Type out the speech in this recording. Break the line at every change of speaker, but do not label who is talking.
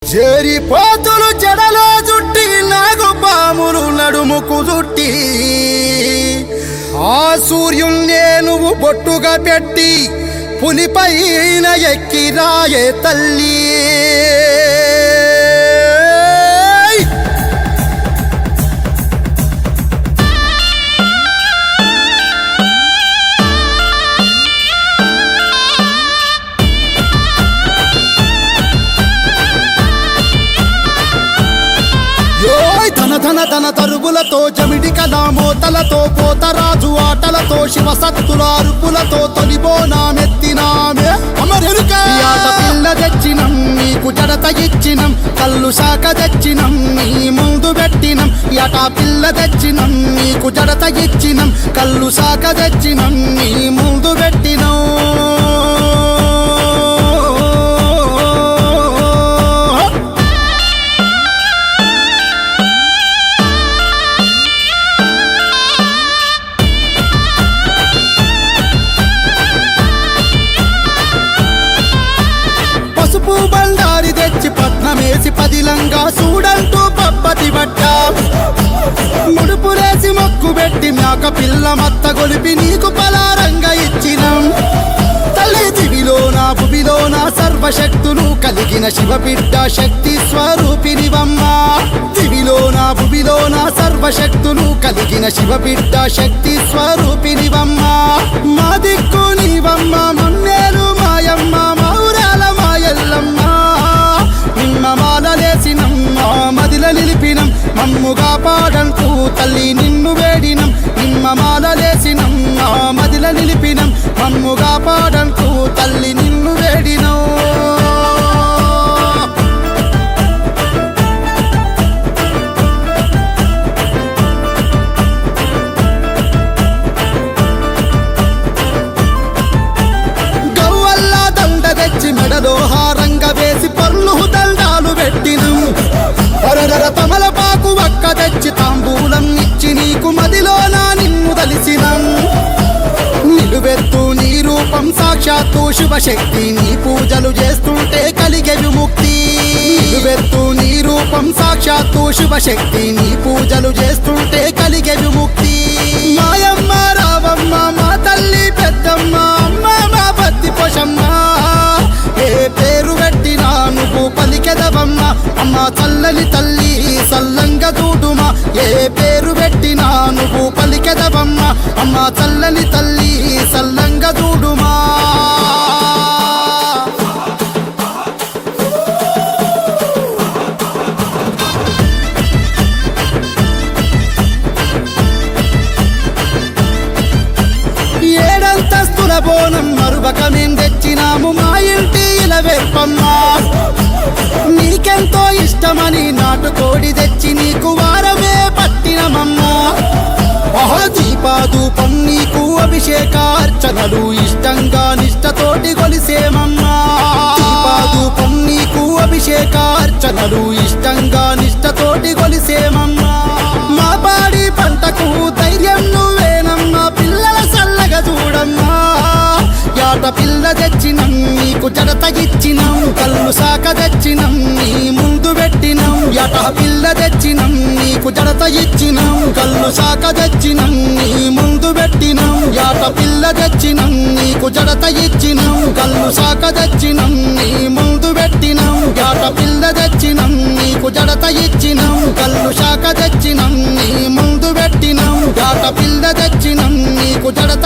చేరి పోతులు జడలో జుట్టి నాగు పాములు నడుముకు జుట్టి ఆ సూర్యున్నే నువ్వు బొట్టుగా పెట్టి పులిపైన ఎక్కి రాయే తల్లి యోయ్ ధన ధన ధన తరువులతో జమిడి కథా మోతలతో పోతరాజు ఆటలతో శివ సత్తుల అరుపులతో తొలిబోనామెత్తినామే అమరెరుక ఈ ఆట పిల్ల తెచ్చినం నీకు జడత ఇచ్చినం కళ్ళు శాఖ తెచ్చినం నీ ముందు పెట్టినం ఈ ఆట పిల్ల తెచ్చినం నీకు జడత ఇచ్చినం కళ్ళు శాఖ తెచ్చినం నీ ముందు పెట్టినం పసుపు బండారి తెచ్చి పట్నమేసి పదిలంగా చూడంటూ పప్పతి పట్ట ముడుపులేసి మొక్కు పెట్టి మేక పిల్ల మత్త గొలిపి నీకు పలారంగా ఇచ్చినం తల్లి దివిలో నా భువిలో నా సర్వశక్తులు కలిగిన శివ బిడ్డ శక్తి స్వరూపినివమ్మ దివిలో నా భువిలో నా సర్వశక్తులు కలిగిన శివ బిడ్డ శక్తి స్వరూపినివమ్మ మా దిక్కు నీవమ్మ మన్నేరు మాయమ్మ మౌరాల మాయల్లమ్మ నిమ్మ మాలలేసినమ్మ మదిల నిలిపినం మమ్ముగా పాడంటూ తల్లి నిన్ను వేడినం నిమ్మ మాలలేసినమ్మ మదిల నిలిపినం మమ్ముగా పాడంటూ తల్లి నిన్ను వేడినం గవ్వల్లా దండ తెచ్చి మెడలో హారంగ వేసి పర్లు దండాలు పెట్టినం అరరర తమలపాకు వక్క తెచ్చి తాంబూలం ఇచ్చి నీకు మదిలో నా నిన్ను తలిసినం నిలువెత్తు నీ రూపం సాక్షాత్తు శివశక్తి నీ పూజలు చేస్తుంటే కలిగే విముక్తి నిలువెత్తు నీ రూపం సాక్షాత్తు శివశక్తి నీ పూజలు చేస్తుంటే కలిగే విముక్తి మాయమ్మ రావమ్మ మా తల్లి పెద్దమ్మ అమ్మ మా బత్తి పోషమ్మ ఏ పేరు పెట్టినా నువ్వు పలికెదవమ్మ అమ్మ చల్లని తల్లి సల్లంగ దూడుమా ఏ పేరు పెట్టినా నువ్వు పలికెదవమ్మ అమ్మ చల్లని తల్లి సల్లంగ దూడుమా ఏడంతస్తుల బోనం మరువక మేం తెచ్చినాము మా ఇంటి ఇలవేపమ్మా నీకెంతో ఇష్టమని నాటుకోడి తెచ్చి నీకు వారమే పట్టినమమ్మా దీపాధూపం నీకు అభిషేకార్చనలు ఇష్టంగా నిష్టతోటి కొలిసేమమ్మా దీపాధూపం నీకు అభిషేకార్చనలు ఇష్టంగా నిష్టతోటి కొలిసేమమ్మా మా పాడి పంటకు ధైర్యం నువ్వేనమ్మా పిల్లల సల్లగా చూడమ్మా యాట పిల్ల తెచ్చినం నీకు జడత ఇచ్చినం కళ్ళు సాక తెచ్చినం నీ ముందు పెట్టినం యాట పిల్ల తెచ్చినం నీకు జడత ఇచ్చినం కళ్ళు సాక తెచ్చినం నీ ముందు పెట్టినం యాట పిల్ల తెచ్చినం నీకు జడత ఇచ్చినం కళ్ళు సాక తెచ్చినం నీ ముందు పెట్టినం యాట పిల్ల తెచ్చినం నీకు జడత ఇచ్చినం కళ్ళు శాఖ తెచ్చినం నీ ముందు పెట్టినం యాట పిల్ల తెచ్చినం నీకు జడత